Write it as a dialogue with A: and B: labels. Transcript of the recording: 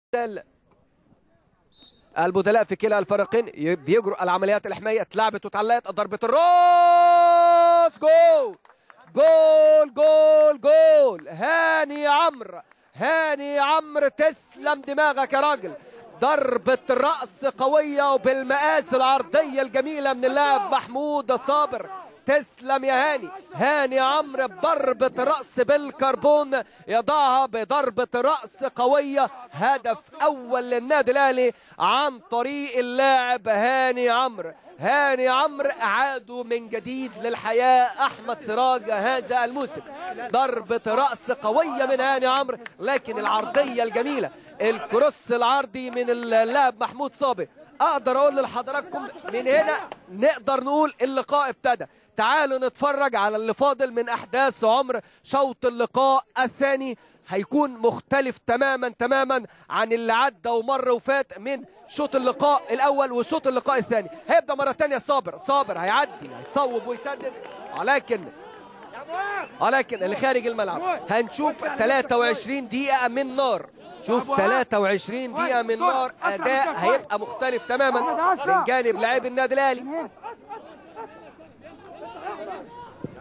A: البدلاء في كلا الفريقين ي- بيجروا العمليات الحمايه اتلعبت واتعلقت ضربه الراس جول جول جول جول هاني عمرو هاني عمرو تسلم دماغك يا راجل ضربة رأس قوية وبالمقاس العرضية الجميلة من اللاعب محمود صابر تسلم يا هاني هاني عمرو بضربة رأس بالكربون يضعها بضربة رأس قوية هدف أول للنادي الأهلي عن طريق اللاعب هاني عمرو هاني عمرو أعادوا من جديد للحياة أحمد سراج هذا الموسم ضربة رأس قوية من هاني عمرو لكن العرضية الجميلة الكروس العرضي من اللاعب محمود صابر اقدر اقول لحضراتكم من هنا نقدر نقول اللقاء ابتدى تعالوا نتفرج على اللي فاضل من احداث عمر شوط اللقاء الثاني هيكون مختلف تماما تماما عن اللي عدى ومر وفات من شوط اللقاء الاول وشوط اللقاء الثاني هيبدا مره ثانيه صابر صابر هيعدي هيصوب ويسدد ولكن ولكن اللي خارج الملعب هنشوف 23 دقيقة من نار شوف 23 دقيقة من نار أداء هيبقى مختلف تماما من جانب لاعبي النادي الأهلي